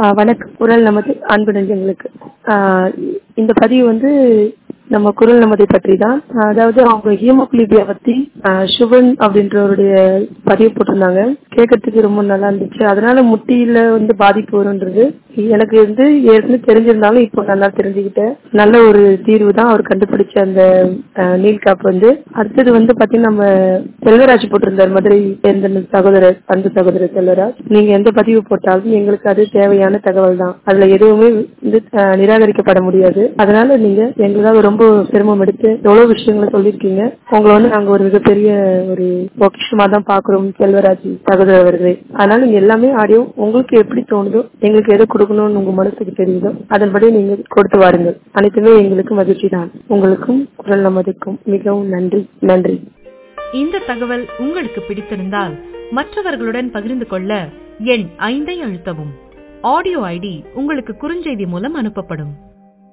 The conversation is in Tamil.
ஆஹ் வணக்கம் குரல் நமது அன்பு நெஞ்சங்களுக்கு ஆஹ் இந்த பதிவு வந்து நம்ம குரல் நமதை பற்றி தான் அதாவது அவங்க ஹீமோகுளிபியா பத்தி ஆஹ் சுபன் அப்படின்றவருடைய பதிவு போட்டிருந்தாங்க கேட்கறதுக்கு ரொம்ப நல்லா இருந்துச்சு அதனால முட்டியில வந்து பாதிப்பு வரும்ன்றது எனக்கு வந்து ஏற்கனவே தெரிஞ்சிருந்தாலும் இப்போ நல்லா தெரிஞ்சுக்கிட்டேன் நல்ல ஒரு தீர்வு தான் அவர் கண்டுபிடிச்ச அந்த ஆஹ் நீல் காப் வந்து அடுத்தது வந்து பாத்தீங்கன்னா நம்ம செல்வராஜ் போட்டிருந்தார் மதுரை சேர்ந்த சகோதரர் அன்பு சகோதரர் செல்வராஜ் நீங்க எந்த பதிவு போட்டாலும் எங்களுக்கு அது தேவையான தகவல் தான் அதுல எதுவுமே வந்து ஆஹ் நிராகரிக்கப்பட முடியாது அதனால நீங்க எங்களுக்காக ரொம்ப சிரமம் எடுத்து எவ்வளவு விஷயங்களை சொல்லியிருக்கீங்க உங்களை வந்து நாங்க ஒரு மிகப்பெரிய ஒரு பொக்கிஷமா தான் பாக்குறோம் செல்வராஜ் சகோதரர் அவர்களே அதனால நீங்க எல்லாமே ஆடியோ உங்களுக்கு எப்படி தோணுதோ எங்களுக்கு எதை கொடுக்கணும்னு உங்க மனசுக்கு தெரியுதோ அதன்படி நீங்க கொடுத்து வாருங்கள் அனைத்துமே எங்களுக்கு மகிழ்ச்சி தான் உங்களுக்கும் குரல் நமதுக்கும் மிகவும் நன்றி நன்றி இந்த தகவல் உங்களுக்கு பிடித்திருந்தால் மற்றவர்களுடன் பகிர்ந்து கொள்ள எண் ஐந்தை அழுத்தவும் ஆடியோ ஐடி உங்களுக்கு குறுஞ்செய்தி மூலம் அனுப்பப்படும்